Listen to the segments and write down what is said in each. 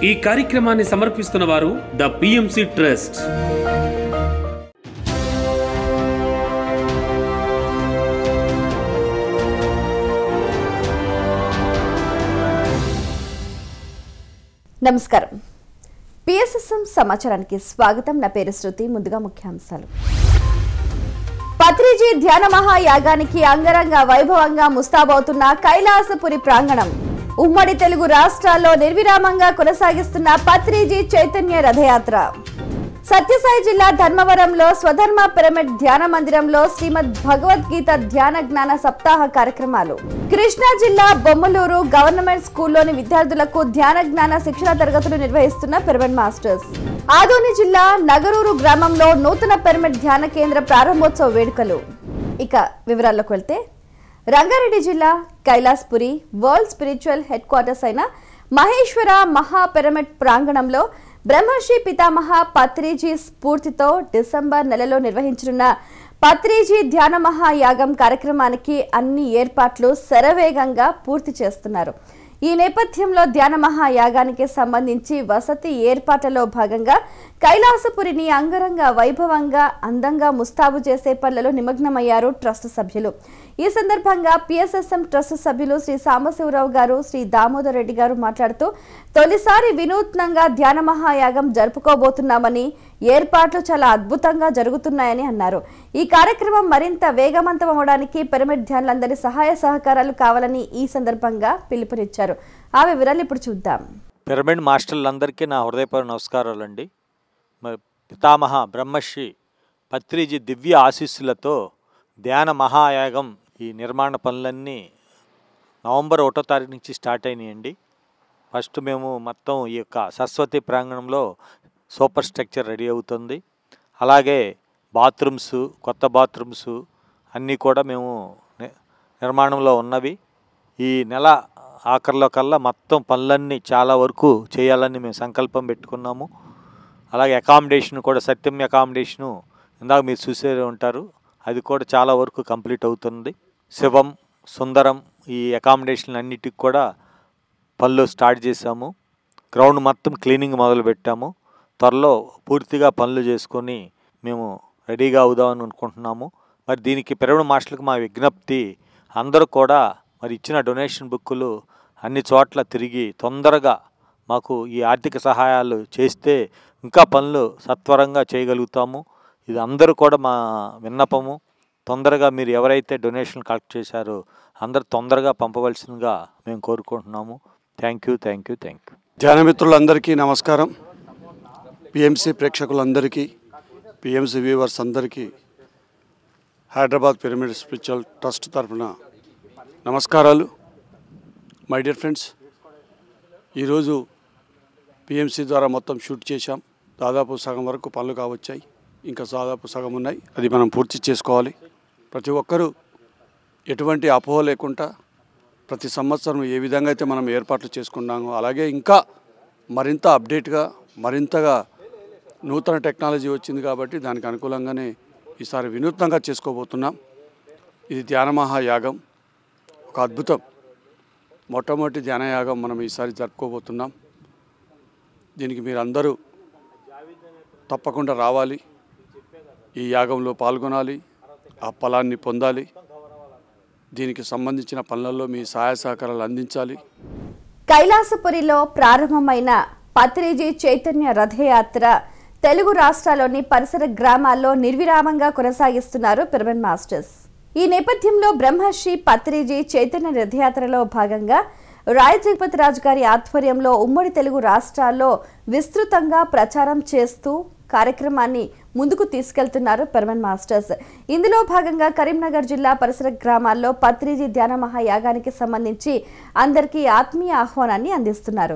ఈ కార్యక్రమాన్ని సమర్పిస్తున్న వారు ద పిఎంసి ట్రస్ట్ నమస్కారం పిఎస్ఎస్ఎం సమాచారానికి స్వాగతం నా పేరు శృతి ముందుగా ముఖ్యాంశాలు పత్రిజీ ధ్యాన మహాయాగానికి అంగరంగ వైభవంగా ముస్తాబవుతున్న కైలాసపురి ప్రాంగణం ఉమ్మడి తెలుగు రాష్ట్రాల్లో నిర్విరామంగా కొనసాగిస్తున్న పత్రిజీ చైతన్య రథయాత్ర సత్యసాయి జిల్లా ధర్మవరంలో స్వధర్మ పిరమిడ్ ధ్యాన మందిరంలో శ్రీమద్ భగవద్గీత ధ్యాన జ్ఞాన సప్తాహ కార్యక్రమాలు కృష్ణా జిల్లా బొమ్మలూరు గవర్నమెంట్ స్కూల్లోని విద్యార్థులకు ధ్యాన జ్ఞాన శిక్షణ తరగతులు నిర్వహిస్తున్న పిరమిడ్ మాస్టర్స్ ఆదోని జిల్లా నగరూరు గ్రామంలో నూతన పిరమిడ్ ధ్యాన కేంద్ర ప్రారంభోత్సవ వేడుకలు ఇక వివరాల్లోకి వెళ్తే రంగారెడ్డి జిల్లా Kailaspuri world spiritual headquarters అయిన మహేశ్వర మహా పిరమిడ్ ప్రాంగణంలో బ్రహ్మర్షి పితామహ పత్రిజీ స్ఫూర్తితో డిసెంబర్ నెలలో నిర్వహించనున్న పత్రిజీ ధ్యాన మహాయాగం కార్యక్రమానికి అన్ని ఏర్పాట్లు శరవేగంగా పూర్తి చేస్తున్నారు ఈ నేపథ్యంలో ధ్యాన మహాయాగానికి సంబంధించి వసతి ఏర్పాట్లలో భాగంగా కైలాసపురిని అంగరంగ వైభవంగా అందంగా ముస్తాబు చేసే పనులలో నిమగ్నమయ్యారు ట్రస్ట్ సభ్యులు ఈ సందర్భంగా పిఎస్ఎస్ఎం ట్రస్ట్ సభ్యులు శ్రీ సాంబశివరావు గారు శ్రీ దామోదర్ రెడ్డి గారు మాట్లాడుతూ తొలిసారి వినూత్నంగా ధ్యాన మహాయాగం జరుపుకోబోతున్నామని ఏర్పాట్లు చాలా అద్భుతంగా జరుగుతున్నాయని అన్నారు ఈ కార్యక్రమం మరింత వేగవంతం అవడానికి పిరమిడ్ ధ్యానులందరి సహాయ సహకారాలు కావాలని ఈ సందర్భంగా పిలుపునిచ్చారు ఆ వివరాలు ఇప్పుడు చూద్దాం పిరమిడ్ మాస్టర్లందరికీ నా హృదయపూర్వక నమస్కారాలండి మరి పితామహ బ్రహ్మశ్రీ పత్రిజీ దివ్య ఆశీస్సులతో ధ్యాన మహాయాగం ఈ నిర్మాణ పనులన్నీ నవంబర్ ఒకటో తారీఖు నుంచి స్టార్ట్ అయినాయండి ఫస్ట్ మేము మొత్తం ఈ యొక్క సరస్వతి ప్రాంగణంలో సూపర్ స్ట్రక్చర్ రెడీ అవుతుంది అలాగే బాత్రూమ్స్ కొత్త బాత్రూమ్స్ అన్నీ కూడా మేము ని- నిర్మాణంలో ఉన్నవి ఈ నెల ఆఖరిలో కల్లా మొత్తం పనులన్నీ చాలా వరకు చేయాలని మేము సంకల్పం పెట్టుకున్నాము అలాగే అకామిడేషన్ కూడా సత్యం అకామిడేషను ఇందాక మీరు చూసే ఉంటారు అది కూడా చాలా వరకు కంప్లీట్ అవుతుంది శివం సుందరం ఈ అకామిడేషన్ అన్నిటికి కూడా పనులు స్టార్ట్ చేశాము గ్రౌండ్ మొత్తం క్లీనింగ్ మొదలు పెట్టాము త్వరలో పూర్తిగా పనులు చేసుకొని మేము రెడీగా అవుదామని అనుకుంటున్నాము మరి దీనికి పిరమిడ్ మాస్టర్లకు మా విజ్ఞప్తి అందరూ కూడా మరి ఇచ్చిన డొనేషన్ బుక్కులు అన్ని చోట్ల తిరిగి తొందరగా మాకు ఈ ఆర్థిక సహాయాలు చేస్తే ఇంకా పనులు సత్వరంగా చేయగలుగుతాము ఇది అందరూ కూడా మా విన్నపము తొందరగా మీరు ఎవరైతే డొనేషన్ కలెక్ట్ చేశారో అందరు తొందరగా పంపవలసిందిగా మేము కోరుకుంటున్నాము thank you thank you thank you ధ్యానమిత్రులందరికీ నమస్కారం పిఎంసి ప్రేక్షకులందరికీ పిఎంసి వ్యూవర్స్ అందరికీ హైదరాబాద్ పిరమిడ్ స్పిరిచువల్ ట్రస్ట్ తరఫున నమస్కారాలు మై డియర్ ఫ్రెండ్స్ ఈరోజు పిఎంసి ద్వారా మొత్తం షూట్ చేశాం దాదాపు సగం వరకు పనులు కావచ్చాయి ఇంకా దాదాపు సగం ఉన్నాయి అది మనం పూర్తి చేసుకోవాలి ప్రతి ఒక్కరూ ఎటువంటి అపోహ లేకుండా ప్రతి సంవత్సరం ఏ విధంగా అయితే మనం ఏర్పాట్లు చేసుకున్నామో అలాగే ఇంకా మరింత అప్డేట్గా మరింతగా నూతన టెక్నాలజీ వచ్చింది కాబట్టి దానికి అనుకూలంగానే ఈసారి వినూత్నంగా చేసుకోబోతున్నాం ఇది ధ్యాన మహాయాగం ఒక అద్భుతం మొట్టమొదటి ధ్యానయాగం మనం ఈసారి జరుపుకోబోతున్నాం దీనికి మీరందరూ తప్పకుండా రావాలి ఈ యాగంలో పాల్గొనాలి ఆ ఫలాన్ని పొందాలి దీనికి సంబంధించిన పనులలో మీ సహాయ సహకారాలు అందించాలి కైలాసపురిలో ప్రారంభమైన పత్రిజీ చైతన్య రథయాత్ర తెలుగు రాష్ట్రాల్లోని పరిసర గ్రామాల్లో నిర్విరామంగా కొనసాగిస్తున్నారు పిరమిడ్ మాస్టర్స్ ఈ నేపథ్యంలో బ్రహ్మశ్రీ పత్రిజీ చైతన్య రథయాత్రలో భాగంగా రాయ్ జగపతి రాజు గారి ఆధ్వర్యంలో ఉమ్మడి తెలుగు రాష్ట్రాల్లో విస్తృతంగా ప్రచారం చేస్తూ కార్యక్రమాన్ని ముందుకు తీసుకెళ్తున్నారు పిరమిడ్ మాస్టర్స్ ఇందులో భాగంగా కరీంనగర్ జిల్లా పరిసర గ్రామాల్లో పత్రిజీ ధ్యాన మహాయాగానికి సంబంధించి అందరికీ ఆత్మీయ ఆహ్వానాన్ని అందిస్తున్నారు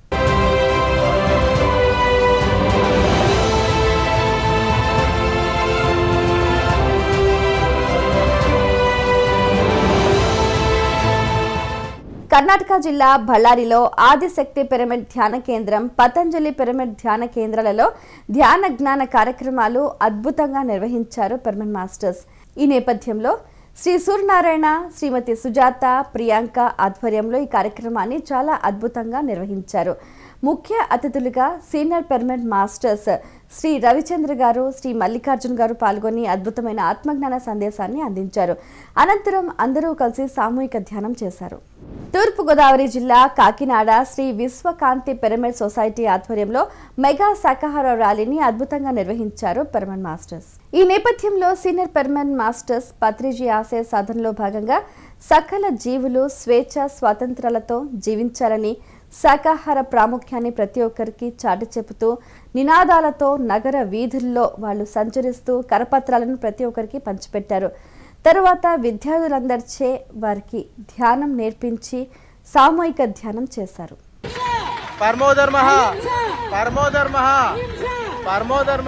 కర్ణాటక జిల్లా బళ్ళారిలో ఆదిశక్తి పిరమిడ్ ధ్యాన కేంద్రం పతంజలి పిరమిడ్ ధ్యాన కేంద్రాలలో ధ్యాన జ్ఞాన కార్యక్రమాలు అద్భుతంగా నిర్వహించారు పిరమిడ్ మాస్టర్స్ ఈ నేపథ్యంలో శ్రీ సూర్యనారాయణ శ్రీమతి సుజాత ప్రియాంక ఆధ్వర్యంలో ఈ కార్యక్రమాన్ని చాలా అద్భుతంగా నిర్వహించారు ముఖ్య అతిథులుగా senior permanent masters Shri Ravichandra గారు శ్రీ మల్లికార్జున్ గారు పాల్గొని అద్భుతమైన ఆత్మజ్ఞాన సందేశాన్ని అందించారు అనంతరం అందరూ కలిసి సామూహిక ధ్యానం చేశారు తూర్పుగోదావరి జిల్లా కాకినాడ శ్రీ విశ్వకాంతి పిరమిడ్ సొసైటీ ఆధ్వర్యంలో మెగా శాకాహార ర్యాలీని అద్భుతంగా నిర్వహించారు పెర్మనెంట్ మాస్టర్స్ ఈ నేపథ్యంలో సీనియర్ పెర్మనెంట్ మాస్టర్స్ పత్రిజీ ఆశయ సాధనలో భాగంగా సకల జీవులు స్వేచ్ఛ స్వాతంత్రాలతో జీవించాలని శాకాహార ప్రాముఖ్యాన్ని ప్రతి ఒక్కరికి చాటి చెబుతూ నినాదాలతో నగర వీధుల్లో వాళ్ళు సంచరిస్తూ కరపత్రాలను ప్రతి ఒక్కరికి పంచిపెట్టారు తరువాత విద్యార్థులందరిచే వారికి ధ్యానం నేర్పించి సామూహిక ధ్యానం చేశారు పరమోధర్మ పరమోధర్మ పరమోధర్మ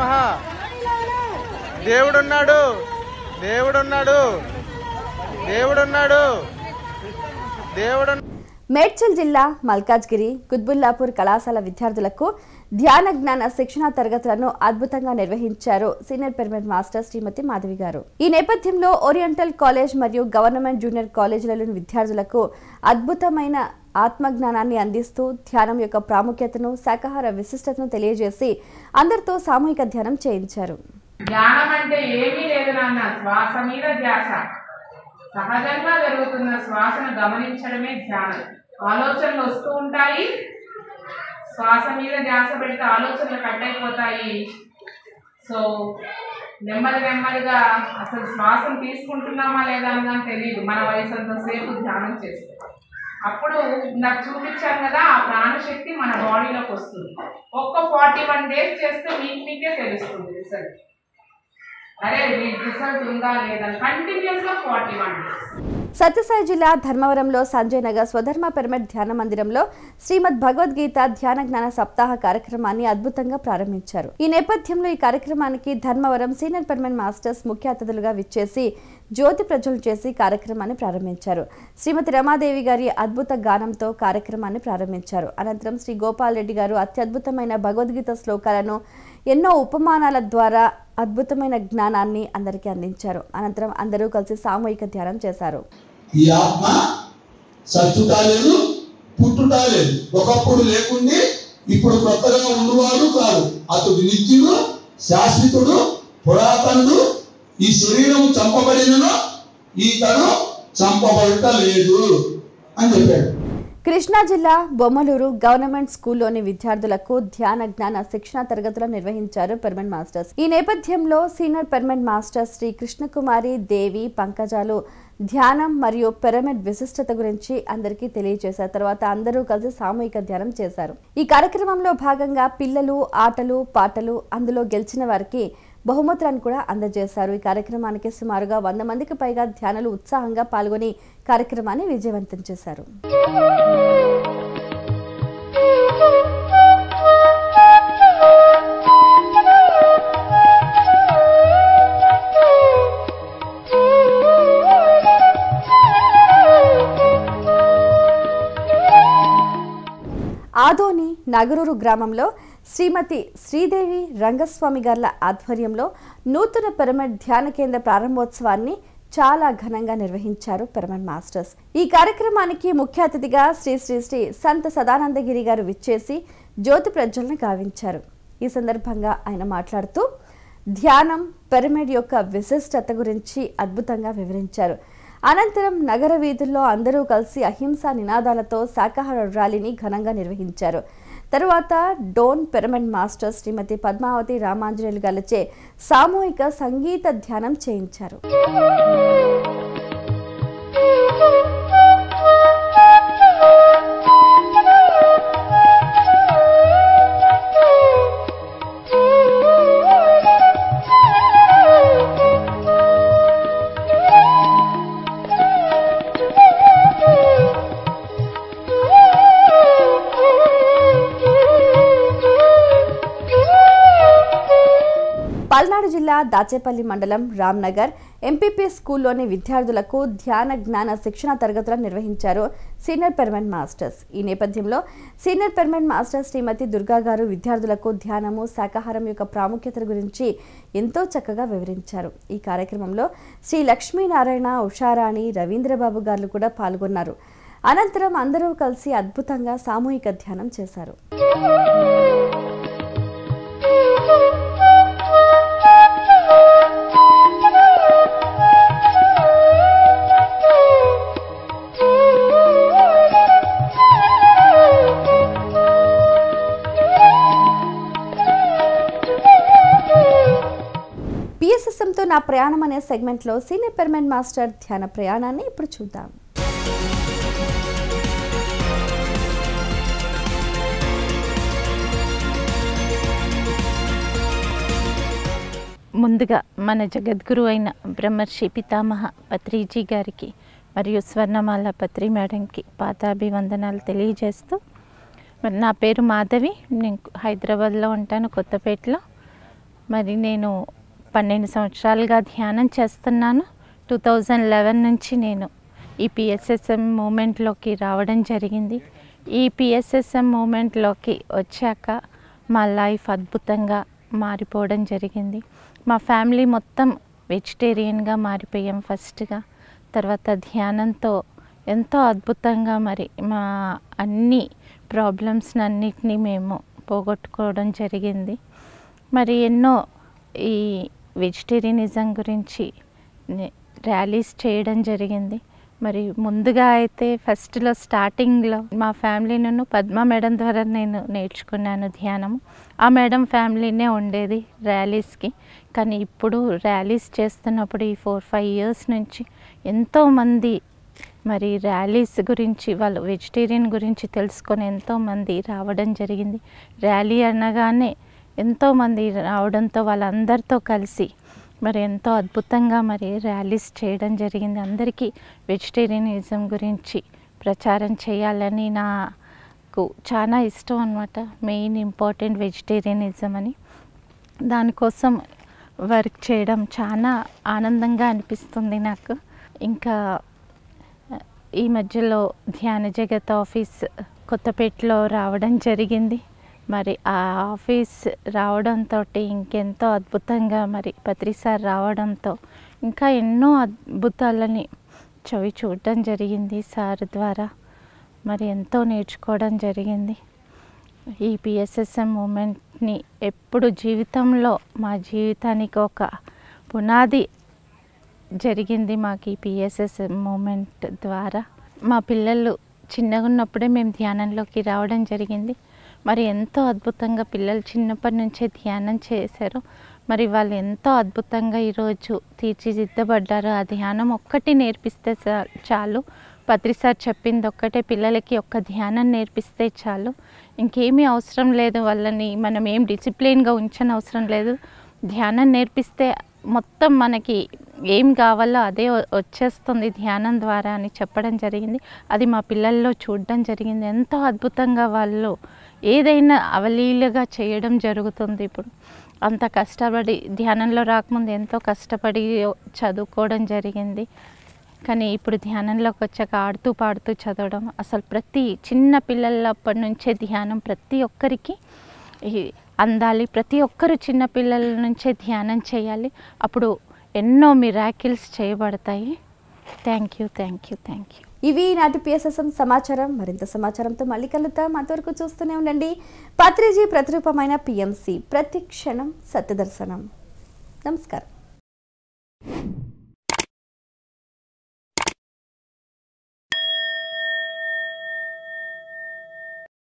దేవుడున్నాడు దేవుడున్నాడు దేవుడున్నాడు దేవుడు మేడ్చల్ జిల్లా మల్కాజ్గిరి కుత్బుల్లాపూర్ కళాశాల విద్యార్థులకు ధ్యాన జ్ఞాన శిక్షణా తరగతులను అద్భుతంగా నిర్వహించారు senior permanent master Shrimati Madhavi గారు ఈ నేపథ్యంలో ఓరియంటల్ కాలేజ్ మరియు గవర్నమెంట్ జూనియర్ కాలేజీలలోని విద్యార్థులకు అద్భుతమైన ఆత్మజ్ఞానాన్ని అందిస్తూ ధ్యానం యొక్క ప్రాముఖ్యతను శాకాహార విశిష్టతను తెలియజేసి అందరితో సామూహిక ధ్యానం చేయించారు ధ్యానం అంటే ఏమీ లేదు నాన్న శ్వాస మీద ధ్యాస సహజంగా జరుగుతున్న శ్వాసను గమనించడమే ధ్యానం ఆలోచనలు వస్తూ ఉంటాయి శ్వాస మీద ధ్యాస పెడితే ఆలోచనలు కట్ అయిపోతాయి సో నెమ్మది నెమ్మదిగా అసలు శ్వాసను తీసుకుంటున్నామా లేదా అని కానీ తెలియదు మన వయసు అంతసేపు ధ్యానం చేస్తే అప్పుడు నాకు చూపించాను కదా ఆ ప్రాణశక్తి మన బాడీలోకి వస్తుంది ఒక్క ఫార్టీ వన్ డేస్ చేస్తే మీకు మీకే తెలుస్తుంది రిజల్ట్ అరే మీకు రిజల్ట్ ఉందా లేదా కంటిన్యూస్గా ఫార్టీ వన్ డేస్ సత్యసాయి జిల్లా ధర్మవరంలో సంజయ్ నగర్ స్వధర్మ పిరమిడ్ ధ్యాన మందిరంలో శ్రీమద్ భగవద్గీత ధ్యాన జ్ఞాన సప్తాహ కార్యక్రమాన్ని అద్భుతంగా ప్రారంభించారు ఈ నేపథ్యంలో ఈ కార్యక్రమానికి ధర్మవరం సీనియర్ పిరమిడ్ మాస్టర్స్ ముఖ్య అతిథులుగా విచ్చేసి జ్యోతి ప్రజ్వలన చేసి కార్యక్రమాన్ని ప్రారంభించారు శ్రీమతి రమాదేవి గారి అద్భుత గానంతో కార్యక్రమాన్ని ప్రారంభించారు అనంతరం శ్రీ గోపాల్ రెడ్డి గారు అత్యద్భుతమైన భగవద్గీత శ్లోకాలను ఎన్నో ఉపమానాల ద్వారా అద్భుతమైన జ్ఞానాన్ని అందరికీ అందించారు అనంతరం అందరూ కలిసి సామూహిక ధ్యానం చేశారు ఈ ఆత్మ సచ్చుట లేదు పుట్టుట లేదు ఒకప్పుడు లేకుండి ఇప్పుడు కొత్తగా ఉన్నవాడు కాదు అతడు నిత్యుడు శాశ్వతుడు పురాతనుడు ఈ శరీరం చంపబడినను ఈతను చంపబడట లేదు అని చెప్పాడు కృష్ణా జిల్లా బొమ్మలూరు గవర్నమెంట్ స్కూల్లోని విద్యార్థులకు ధ్యాన జ్ఞాన శిక్షణ తరగతులు నిర్వహించారు పెర్మనెంట్ మాస్టర్స్ ఈ నేపథ్యంలో senior permanent masters Shri Krishnakumari Devi పంకజాలు ధ్యానం మరియు పిరమిడ్ విశిష్టత గురించి అందరికీ తెలియజేశారు తర్వాత అందరూ కలిసి సామూహిక ధ్యానం చేశారు ఈ కార్యక్రమంలో భాగంగా పిల్లలు ఆటలు పాటలు అందులో గెలిచిన వారికి బహుమతులను కూడా అందజేశారు ఈ కార్యక్రమానికి సుమారుగా వంద మందికి పైగా ధ్యానులు ఉత్సాహంగా పాల్గొని కార్యక్రమాన్ని విజయవంతం చేశారు ఆదోని నగరూరు గ్రామంలో శ్రీమతి శ్రీదేవి రంగస్వామి గార్ల ఆధ్వర్యంలో నూతన పిరమిడ్ ధ్యాన కేంద్ర ప్రారంభోత్సవాన్ని చాలా ఘనంగా నిర్వహించారు పిరమిడ్ మాస్టర్స్ ఈ కార్యక్రమానికి ముఖ్య అతిథిగా శ్రీ శ్రీ శ్రీ సంత సదానందగిరి గారు విచ్చేసి జ్యోతి ప్రజ్వలన గావించారు ఈ సందర్భంగా ఆయన మాట్లాడుతూ ధ్యానం పిరమిడ్ యొక్క విశిష్టత గురించి అద్భుతంగా వివరించారు అనంతరం నగర వీధుల్లో అందరూ కలిసి అహింసా నినాదాలతో శాకాహార ర్యాలీని ఘనంగా నిర్వహించారు తరువాత డోన్ పిరమిడ్ మాస్టర్ శ్రీమతి పద్మావతి రామాంజనేయులు గారిచే సామూహిక సంగీత ధ్యానం చేయించారు పల్నాడు జిల్లా దాచేపల్లి మండలం రామ్నగర్ ఎంపీపీ స్కూల్లోని విద్యార్థులకు ధ్యాన జ్ఞాన శిక్షణ తరగతులను నిర్వహించారు సీనియర్ పెర్మనెంట్ మాస్టర్స్ ఈ నేపథ్యంలో senior permanent master Shrimati Durga గారు విద్యార్థులకు ధ్యానము శాకాహారం యొక్క ప్రాముఖ్యత గురించి ఎంతో చక్కగా వివరించారు ఈ కార్యక్రమంలో శ్రీ లక్ష్మీనారాయణ ఉషారాణి రవీంద్రబాబు గారు కూడా పాల్గొన్నారు అనంతరం అందరూ కలిసి అద్భుతంగా సామూహిక ధ్యానం చేశారు పిఎస్ఎస్ఎంతో నా ప్రయాణం అనే సెగ్మెంట్లో సీనియర్ పెర్మనెంట్ మాస్టర్ ధ్యాన ప్రయాణాన్ని ఇప్పుడు చూద్దాం ముందుగా మన జగద్గురు అయిన బ్రహ్మర్షి పితామహ పత్రిజీ గారికి మరియు స్వర్ణమాల పత్రి మేడంకి పాతాభివందనాలు తెలియజేస్తూ మరి నా పేరు మాధవి నేను హైదరాబాద్లో ఉంటాను కొత్తపేటలో మరి నేను పన్నెండు సంవత్సరాలుగా ధ్యానం చేస్తున్నాను టూ థౌజండ్ లెవెన్ నుంచి నేను ఈ పిఎస్ఎస్ఎం మూమెంట్లోకి రావడం జరిగింది ఈ పిఎస్ఎస్ఎం మూమెంట్లోకి వచ్చాక మా లైఫ్ అద్భుతంగా మారిపోవడం జరిగింది మా ఫ్యామిలీ మొత్తం వెజిటేరియన్గా మారిపోయాం ఫస్ట్గా తర్వాత ధ్యానంతో ఎంతో అద్భుతంగా మరి మా అన్ని ప్రాబ్లమ్స్ అన్నిటినీ మేము పోగొట్టుకోవడం జరిగింది మరి ఎన్నో ఈ వెజిటేరియనిజం గురించి నే- ర్యాలీస్ చేయడం జరిగింది మరి ముందుగా అయితే ఫస్ట్లో స్టార్టింగ్లో మా ఫ్యామిలీ నన్ను పద్మ మేడం ద్వారా నేను నేర్చుకున్నాను ధ్యానం ఆ మేడం ఫ్యామిలీనే ఉండేది ర్యాలీస్కి కానీ ఇప్పుడు ర్యాలీస్ చేస్తున్నప్పుడు ఈ ఫోర్ ఫైవ్ ఇయర్స్ నుంచి ఎంతోమంది మరి ర్యాలీస్ గురించి వాళ్ళు వెజిటేరియన్ గురించి తెలుసుకొని ఎంతోమంది రావడం జరిగింది ర్యాలీ అనగానే ఎంతోమంది రావడంతో వాళ్ళందరితో కలిసి మరి ఎంతో అద్భుతంగా మరి ర్యాలీస్ చేయడం జరిగింది అందరికీ వెజిటేరియనిజం గురించి ప్రచారం చేయాలని నాకు చాలా ఇష్టం అనమాట మెయిన్ ఇంపార్టెంట్ వెజిటేరియనిజం అని దానికోసం వర్క్ చేయడం చాలా ఆనందంగా అనిపిస్తుంది నాకు ఇంకా ఈ మధ్యలో ధ్యాన జగత్ ఆఫీస్ కొత్తపేటలో రావడం జరిగింది మరి ఆ ఆఫీస్ రావడంతో ఇంకెంతో అద్భుతంగా మరి పత్రి సార్ రావడంతో ఇంకా ఎన్నో అద్భుతాలని చవి చూడడం జరిగింది సార్ ద్వారా మరి ఎంతో నేర్చుకోవడం జరిగింది ఈ పిఎస్ఎస్ఎం మూమెంట్ని ఎప్పుడు జీవితంలో మా జీవితానికి ఒక పునాది జరిగింది మాకు ఈ పిఎస్ఎస్ మూమెంట్ ద్వారా మా పిల్లలు చిన్నగా ఉన్నప్పుడే మేము ధ్యానంలోకి రావడం జరిగింది మరి ఎంతో అద్భుతంగా పిల్లలు చిన్నప్పటి నుంచే ధ్యానం చేశారు మరి వాళ్ళు ఎంతో అద్భుతంగా ఈరోజు తీర్చిదిద్దబడ్డారు ఆ ధ్యానం ఒక్కటి నేర్పిస్తే చా- చాలు పత్రి సార్ చెప్పింది ఒక్కటే పిల్లలకి ఒక్క ధ్యానం నేర్పిస్తే చాలు ఇంకేమీ అవసరం లేదు వాళ్ళని మనం ఏం డిసిప్లిన్గా ఉంచని అవసరం లేదు ధ్యానం నేర్పిస్తే మొత్తం మనకి ఏం కావాలో అదే వ- వచ్చేస్తుంది ధ్యానం ద్వారా అని చెప్పడం జరిగింది అది మా పిల్లల్లో చూడడం జరిగింది ఎంతో అద్భుతంగా వాళ్ళు ఏదైనా అవలీలుగా చేయడం జరుగుతుంది ఇప్పుడు అంత కష్టపడి ధ్యానంలో రాకముందు ఎంతో కష్టపడి చదువుకోవడం జరిగింది కానీ ఇప్పుడు ధ్యానంలోకి వచ్చాక ఆడుతూ పాడుతూ చదవడం అసలు ప్రతి చిన్న పిల్లలప్పటి నుంచే ధ్యానం ప్రతి ఒక్కరికి ఈ అందాలి ప్రతి ఒక్కరు చిన్న పిల్లల నుంచే ధ్యానం చేయాలి అప్పుడు ఎన్నో మిరాకిల్స్ చేయబడతాయి thank you thank you thank you ఇవి నాటి పిఎస్ఎస్ఎం సమాచారం మరింత సమాచారంతో మళ్ళీ కలుద్దాం అంతవరకు చూస్తూనే ఉండండి పత్రిజీ ప్రతిరూపమైన పిఎంసి ప్రతి క్షణం సత్యదర్శనం నమస్కారం